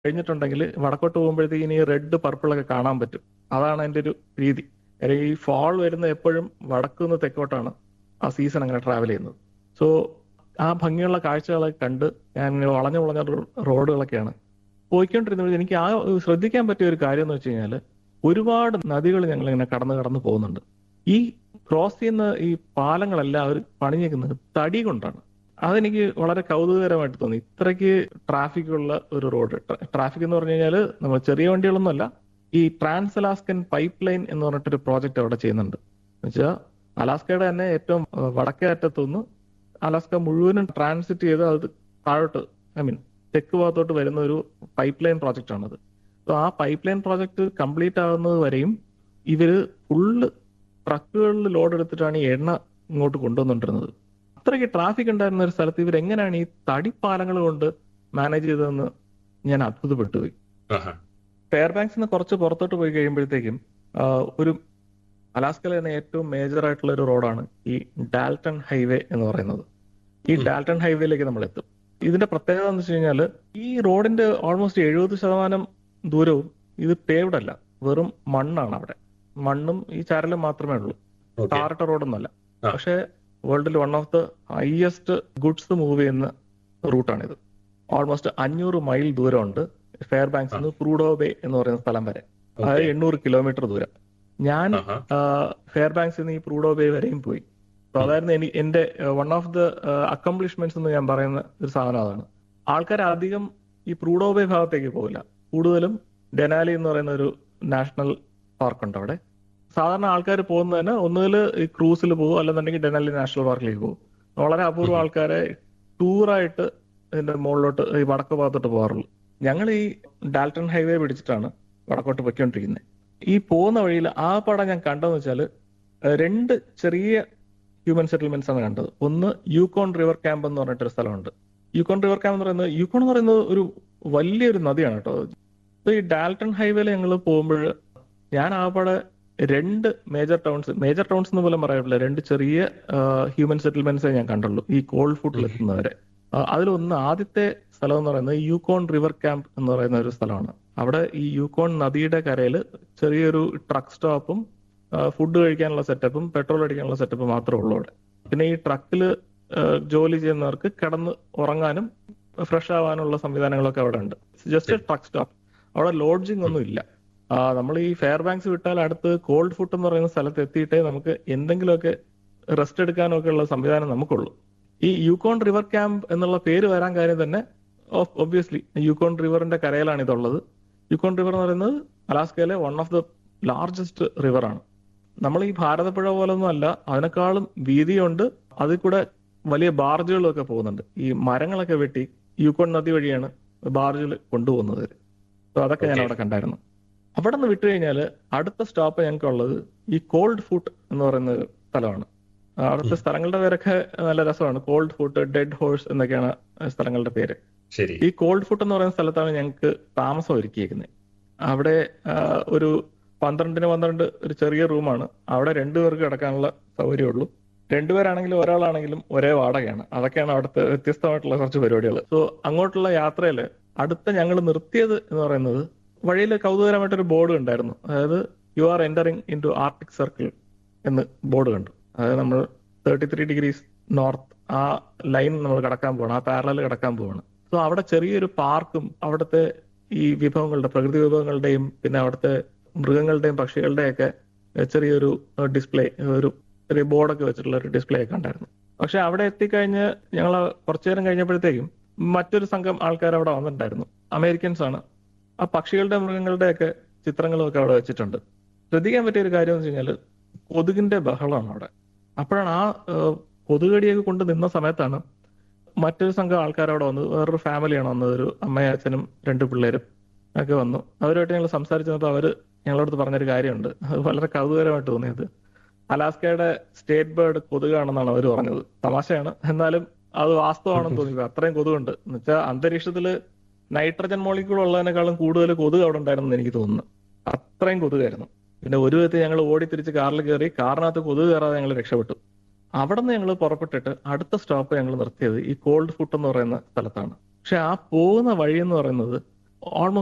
കഴിഞ്ഞിട്ടുണ്ടെങ്കിൽ വടക്കോട്ട് പോകുമ്പോഴത്തേക്കിന് ഈ റെഡ് പർപ്പിളൊക്കെ കാണാൻ പറ്റും അതാണ് അതിന്റെ ഒരു രീതി കാര്യം ഈ ഫാൾ വരുന്ന എപ്പോഴും വടക്കു നിന്ന് തെക്കോട്ടാണ് ആ സീസൺ അങ്ങനെ ട്രാവൽ ചെയ്യുന്നത് സോ ആ ഭംഗിയുള്ള കാഴ്ചകളൊക്കെ കണ്ട് ഞാൻ ഇങ്ങനെ വളഞ്ഞു വളഞ്ഞ റോ- റോഡുകളൊക്കെയാണ് പോയിക്കൊണ്ടിരുന്നത് എനിക്ക് ആ ശ്രദ്ധിക്കാൻ പറ്റിയ ഒരു കാര്യം എന്ന് വെച്ച് കഴിഞ്ഞാൽ ഒരുപാട് നദികൾ ഞങ്ങൾ ഇങ്ങനെ കടന്ന് കടന്ന് പോകുന്നുണ്ട് ഈ ക്രോസ് ചെയ്യുന്ന ഈ പാലങ്ങളെല്ലാം അവർ പണിഞ്ഞേക്കുന്നത് തടി കൊണ്ടാണ് അതെനിക്ക് വളരെ കൗതുകകരമായിട്ട് തോന്നി ഇത്രയ്ക്ക് ട്രാഫിക് ഉള്ള ഒരു റോഡ് ട്രാഫിക് എന്ന് പറഞ്ഞു കഴിഞ്ഞാൽ നമ്മൾ ചെറിയ വണ്ടികളൊന്നുമല്ല ഈ ട്രാൻസ് അലാസ്കൻ പൈപ്പ് ലൈൻ എന്ന് പറഞ്ഞിട്ടൊരു പ്രോജക്റ്റ് അവിടെ ചെയ്യുന്നുണ്ട് എന്നുവെച്ചാൽ അലാസ്കയുടെ തന്നെ ഏറ്റവും അഹ്, വടക്കേ അറ്റത്തുനിന്ന് അലാസ്ക മുഴുവനും ട്രാൻസിറ്റ് ചെയ്ത് അത് താഴോട്ട് ഐ മീൻ തെക്ക് ഭാഗത്തോട്ട് വരുന്ന ഒരു പൈപ്പ് ലൈൻ പ്രോജക്റ്റ് ആണത് സോ ആ പൈപ്പ് ലൈൻ പ്രോജക്റ്റ് കംപ്ലീറ്റ് ആകുന്നത് വരെയും ഇവര് ഫുള്ള് ട്രക്കുകളിൽ ലോഡ് എടുത്തിട്ടാണ് ഈ എണ്ണ ഇങ്ങോട്ട് കൊണ്ടുവന്നുകൊണ്ടിരുന്നത് അത്രയ്ക്ക് ട്രാഫിക് ഉണ്ടായിരുന്ന ഒരു സ്ഥലത്ത് ഇവർ എങ്ങനെയാണ് ഈ തടിപ്പാലങ്ങൾ കൊണ്ട് മാനേജ് ചെയ്തതെന്ന് ഞാൻ അത്ഭുതപ്പെട്ടു പോയി ആഹാ. ഫെയർ ബാങ്ക്സിൽ നിന്ന് കുറച്ച് പുറത്തോട്ട് പോയി കഴിയുമ്പോഴത്തേക്കും ആ, ഒരു അലാസ്കയിലെ തന്നെ ഏറ്റവും മേജർ ആയിട്ടുള്ള ഒരു റോഡാണ് ഈ ഡാൽട്ടൺ ഹൈവേ എന്ന് പറയുന്നത് ഈ ഉം. ഡാൽട്ടൺ ഹൈവേയിലേക്ക് നമ്മൾ എത്തും ഇതിന്റെ പ്രത്യേകത എന്ന് വെച്ച് കഴിഞ്ഞാൽ ഈ റോഡിന്റെ ഓൾമോസ്റ്റ് എഴുപത് ശതമാനം ദൂരവും ഇത് പേവ്ഡ് അല്ല വെറും മണ്ണാണ് അവിടെ മണ്ണും ഈ ചരലും മാത്രമേ ഉള്ളൂ ഓക്കെ ടാറിട്ട റോഡൊന്നുമല്ല ആ. പക്ഷേ വേൾഡിൽ one of the highest goods move ചെയ്യുന്ന റൂട്ടാണിത് ഓൾമോസ്റ്റ് അഞ്ഞൂറ് മൈൽ ദൂരമുണ്ട് ഫെയർ ബാങ്ക്സ് നിന്ന് പ്രൂഡോ ബേ എന്ന് പറയുന്ന സ്ഥലം വരെ അതായത് എണ്ണൂറ് കിലോമീറ്റർ ദൂരം ഞാൻ ആഹാ. ഫെയർ ബാങ്ക്സിൽ നിന്ന് ഈ പ്രൂഡോ ബേ വരെയും പോയി So അതായിരുന്നു എനിക്ക് എന്റെ വൺ ഓഫ് ദ അക്കംപ്ലിഷ്മെന്റ്സ് എന്ന് ഞാൻ പറയുന്ന ഒരു സാധനം അതാണ് ആൾക്കാർ അധികം ഈ പ്രൂഡോ ബേ ഭാഗത്തേക്ക് പോകില്ല കൂടുതലും ഡെനാലി എന്ന് പറയുന്ന ഒരു നാഷണൽ പാർക്ക് ഉണ്ട് അവിടെ സാധാരണ ആൾക്കാർ പോകുന്നതിന് ഒന്നുകിൽ ഈ ക്രൂസിൽ പോകും അല്ലെന്നുണ്ടെങ്കിൽ ഡെനാലി നാഷണൽ പാർക്കിലേക്ക് പോകും വളരെ അപൂർവം ഉം. ആൾക്കാരെ ടൂറായിട്ട് ഇതിന്റെ മുകളിലോട്ട് ഈ വടക്ക് ഭാഗത്തോട്ട് പോകാറുള്ളൂ ഞങ്ങൾ ഈ ഡാൽട്ടൺ ഹൈവേ പിടിച്ചിട്ടാണ് വടക്കോട്ട് പൊയ്ക്കൊണ്ടിരിക്കുന്നത് ഈ പോകുന്ന വഴിയിൽ ആ പടം ഞാൻ കണ്ടതെന്ന് വെച്ചാൽ രണ്ട് ചെറിയ ഹ്യൂമൻ സെറ്റിൽമെന്റ്സ് ആണ് കണ്ടത് ഒന്ന് യൂക്കോൺ റിവർ ക്യാമ്പ് എന്ന് പറഞ്ഞിട്ടൊരു സ്ഥലമുണ്ട് യൂക്കോൺ റിവർ ക്യാമ്പ് എന്ന് പറയുന്നത് യൂക്കോൺ എന്ന് പറയുന്നത് ഒരു വലിയൊരു നദിയാണ് കേട്ടോ ഇപ്പൊ ഈ ഡാൽട്ടൺ ഹൈവേയിൽ ഞങ്ങൾ പോകുമ്പോൾ ഞാൻ ആ പടെ രണ്ട് മേജർ ടൗൺസ് മേജർ ടൗൺസ് എന്ന് പോലും പറയാറില്ല രണ്ട് ചെറിയ ഹ്യൂമൻ സെറ്റിൽമെന്റ്സേ ഞാൻ കണ്ടുള്ളൂ ഈ കോൾഡ് ഫുഡിൽ എത്തുന്നവരെ ആ, അതിലൊന്ന് ആദ്യത്തെ സ്ഥലം എന്ന് പറയുന്നത് യൂക്കോൺ റിവർ ക്യാമ്പ് എന്ന് പറയുന്ന ഒരു സ്ഥലമാണ് അവിടെ ഈ യൂക്കോൺ നദിയുടെ കരയിൽ ചെറിയൊരു ട്രക്ക് സ്റ്റോപ്പും ഫുഡ് കഴിക്കാനുള്ള സെറ്റപ്പും പെട്രോൾ അടിക്കാനുള്ള സെറ്റപ്പും മാത്രമേ ഉള്ളൂ അവിടെ പിന്നെ ഈ ട്രക്കിൽ ജോലി ചെയ്യുന്നവർക്ക് കിടന്ന് ഉറങ്ങാനും ഫ്രഷ് ആവാനുള്ള സംവിധാനങ്ങളൊക്കെ അവിടെ ഉണ്ട് ജസ്റ്റ് ട്രക്ക് സ്റ്റോപ്പ് അവിടെ ലോഡ്ജിങ് ഒന്നും ഇല്ല നമ്മൾ ഈ ഫെയർ ബാങ്ക്സ് വിട്ടാൽ അടുത്ത് കോൾഡ് ഫുഡ് എന്ന് പറയുന്ന സ്ഥലത്ത് എത്തിയിട്ടേ നമുക്ക് എന്തെങ്കിലുമൊക്കെ റെസ്റ്റ് എടുക്കാനോ ഒക്കെ ഉള്ള സംവിധാനം നമുക്കുള്ളൂ ഈ യൂക്കോൺ റിവർ ക്യാമ്പ് എന്നുള്ള പേര് വരാൻ കാര്യം തന്നെ ഒബ്വിയസ്ലി യൂക്കോൺ റിവറിന്റെ കരയിലാണ് ഇതുള്ളത് യൂക്കോൺ റിവർ എന്ന് പറയുന്നത് അലാസ്കയിലെ one of the largest river ആണ് നമ്മൾ ഈ ഭാരതപ്പുഴ പോലൊന്നും അല്ല അതിനേക്കാളും വീതിയുണ്ട് അതിൽ കൂടെ വലിയ ബാർജുകളും ഒക്കെ പോകുന്നുണ്ട് ഈ മരങ്ങളൊക്കെ വെട്ടി യൂക്കോൺ നദി വഴിയാണ് ബാർജിൽ കൊണ്ടുപോകുന്നത് സോ അതൊക്കെ ഞാൻ Okay. അവിടെ കണ്ടായിരുന്നു അവിടെ നിന്ന് വിട്ടു കഴിഞ്ഞാൽ അടുത്ത സ്റ്റോപ്പ് ഞങ്ങൾക്ക് ഉള്ളത് ഈ കോൾഡ് ഫുട്ട് എന്ന് പറയുന്ന ഒരു സ്ഥലമാണ് അവിടുത്തെ സ്ഥലങ്ങളുടെ പേരൊക്കെ നല്ല രസമാണ് കോൾഡ് ഫുട്ട് ഡെഡ് ഹോഴ്സ് എന്നൊക്കെയാണ് സ്ഥലങ്ങളുടെ പേര് ശരി ഈ കോൾഡ് ഫുട്ട് എന്ന് പറയുന്ന സ്ഥലത്താണ് ഞങ്ങൾക്ക് താമസം ഒരുക്കിയിരിക്കുന്നത് അവിടെ ആ, ഒരു പന്ത്രണ്ടിന് പന്ത്രണ്ട് ഒരു ചെറിയ റൂമാണ് അവിടെ രണ്ടുപേർക്ക് കിടക്കാനുള്ള സൗകര്യമുള്ളൂ രണ്ടുപേരാണെങ്കിലും ഒരാളാണെങ്കിലും ഒരേ വാടകയാണ് അതൊക്കെയാണ് അവിടുത്തെ വ്യത്യസ്തമായിട്ടുള്ള കുറച്ച് പരിപാടികൾ സോ അങ്ങോട്ടുള്ള യാത്രയിൽ അടുത്ത ഞങ്ങൾ നിർത്തിയത് എന്ന് പറയുന്നത് വഴിയിൽ കൗതുകരമായിട്ടൊരു ബോർഡ് ഉണ്ടായിരുന്നു അതായത് you are entering into Arctic circle എന്ന് ബോർഡ് കണ്ടു അതായത് നമ്മൾ തേർട്ടി ത്രീ ഡിഗ്രീസ് നോർത്ത് ആ ലൈൻ നമ്മൾ കടക്കാൻ പോവാണ് ആ പാരലൽ കടക്കാൻ പോവാണ് സോ അവിടെ ചെറിയൊരു പാർക്കും അവിടുത്തെ ഈ വിഭവങ്ങളുടെ പ്രകൃതി വിഭവങ്ങളുടെയും പിന്നെ അവിടുത്തെ മൃഗങ്ങളുടെയും പക്ഷികളുടെയും ഒക്കെ ചെറിയൊരു ഡിസ്പ്ലേ ഒരു ചെറിയ ബോർഡൊക്കെ വെച്ചിട്ടുള്ള ഒരു ഡിസ്പ്ലേ ഒക്കെ ഉണ്ടായിരുന്നു പക്ഷെ അവിടെ എത്തിക്കഴിഞ്ഞ് ഞങ്ങൾ കുറച്ചു നേരം കഴിഞ്ഞപ്പോഴത്തേക്കും മറ്റൊരു സംഘം ആൾക്കാർ അവിടെ വന്നിട്ടുണ്ടായിരുന്നു അമേരിക്കൻസ് ആണ് ആ പക്ഷികളുടെ മൃഗങ്ങളുടെ ഒക്കെ ചിത്രങ്ങളും ഒക്കെ അവിടെ വെച്ചിട്ടുണ്ട് ശ്രദ്ധിക്കാൻ പറ്റിയ ഒരു കാര്യം എന്ന് വെച്ച് കഴിഞ്ഞാൽ കൊതുകിന്റെ ബഹളമാണ് അവിടെ അപ്പോഴാണ് ആ ഏഹ്, കൊതുകടിയൊക്കെ കൊണ്ട് നിന്ന സമയത്താണ് മറ്റൊരു സംഘം ആൾക്കാർ അവിടെ വന്നു വേറൊരു ഫാമിലിയാണ് വന്നത് ഒരു അമ്മയും അച്ഛനും രണ്ട് പിള്ളേരും ഒക്കെ വന്നു അവരുമായിട്ട് ഞങ്ങൾ സംസാരിച്ചപ്പോൾ അവര് ഞങ്ങളടുത്ത് പറഞ്ഞൊരു കാര്യമുണ്ട് അത് വളരെ കൗതുകരമായിട്ട് തോന്നിയത് അലാസ്കയുടെ സ്റ്റേറ്റ് ബേർഡ് കൊതുകാണെന്നാണ് അവർ പറഞ്ഞത് തമാശയാണ് എന്നാലും അത് വാസ്തവമാണെന്ന് തോന്നി അത്രയും കൊതുകുണ്ട് എന്ന് വെച്ചാൽ അന്തരീക്ഷത്തില് നൈട്രജൻ മോളിക്കൂൾ ഉള്ളതിനേക്കാളും കൂടുതൽ കൊതുക് അവിടെ ഉണ്ടായിരുന്നു എനിക്ക് തോന്നുന്നു അത്രയും കൊതുകായിരുന്നു പിന്നെ ഒരു വിധത്തിൽ ഞങ്ങൾ ഓടി തിരിച്ച് കാറിൽ കയറി കാറിനകത്ത് കൊതുക് കയറാതെ ഞങ്ങൾ രക്ഷപ്പെട്ടു അവിടെ നിന്ന് ഞങ്ങൾ പുറപ്പെട്ടിട്ട് അടുത്ത സ്റ്റോപ്പ് ഞങ്ങൾ നിർത്തിയത് ഈ കോൾഡ് ഫുട്ട് എന്ന് പറയുന്ന സ്ഥലത്താണ് പക്ഷെ ആ പോകുന്ന വഴി എന്ന് പറയുന്നത് ഓൾമോസ്റ്റ്